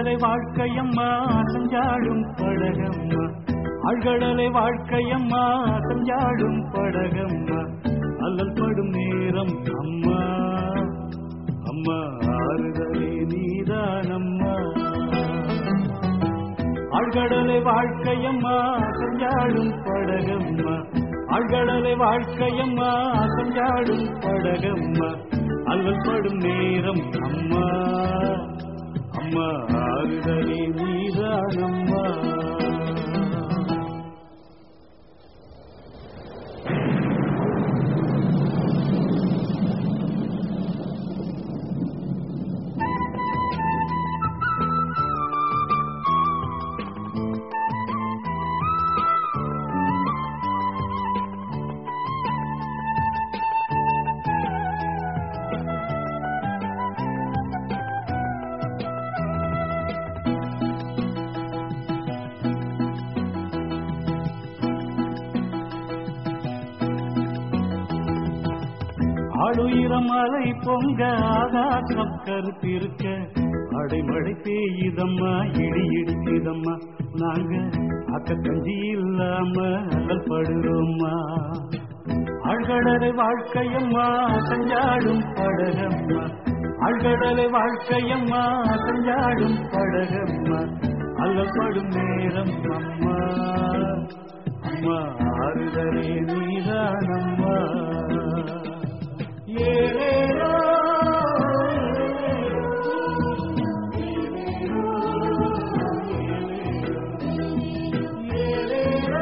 ஆழ்கடலை வாழ்க்கையம்மா செஞ்சாடும் படகம்மா ஆழ்கடலை வாழ்க்கையம்மா செஞ்சாடும் படகம்மா அல்லல் படும் நேரம் அம்மா அம்மா ஆறுதலே நீதானம்மா ஆழ்கடலை வாழ்க்கையம்மா செஞ்சாடும் படகம்மா ஆழ்கடலை வாழ்க்கையம்மா செஞ்சாடும் படகம்மா அல்லல் படும் நேரம் அம்மா அம்மா ஆறுதலே நீதானம்மா ஆளுயிரம் அலை பொங்க ஆகாசம் கருத்திருக்க அடைமழை பெய்யுதம்மா இடி இடிக்குதம்மா நாங்க அக்கத்தஞ்சி இல்லாம அல்லல் படுறோம்மா ஆழ்கடலை வாழ்க்கையம்மா செஞ்சாடும் படகம்மா ஆழ்கடலை வாழ்க்கையம்மா செஞ்சாடும் படகம்மா அல்லல் படும் நேரம் அம்மா அம்மா ஆறுதலே நீதானம்மா ஏலேலோ, ஏலேலோ,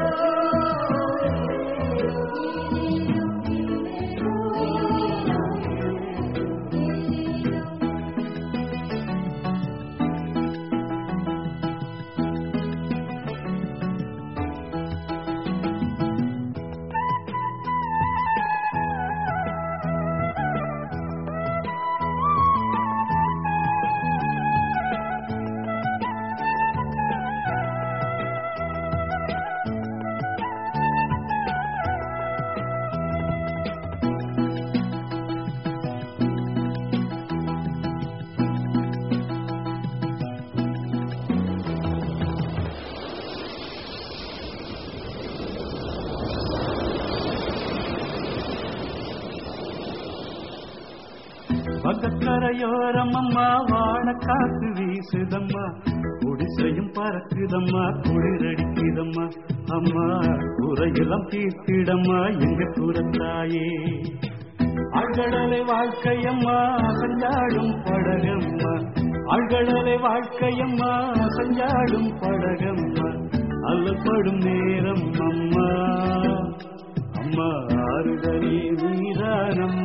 பக்கக்கரையோரம் அம்மா வாழ காத்து வீசுதம்மா குடிசையும் பறக்குதம்மா குளிரடிக்குதம்மா அம்மா குறையெல்லாம் தீர்த்திடம்மா எங்க குரத்தாயே ஆழ்கடலை வாழ்க்கையம்மா செஞ்சாடும் படகம்மா ஆழ்கடலை வாழ்க்கையம்மா செஞ்சாடும் படகம்மா அல்லப்படும் நேரம் அம்மா அம்மா ஆறுதலே நீதானம்மா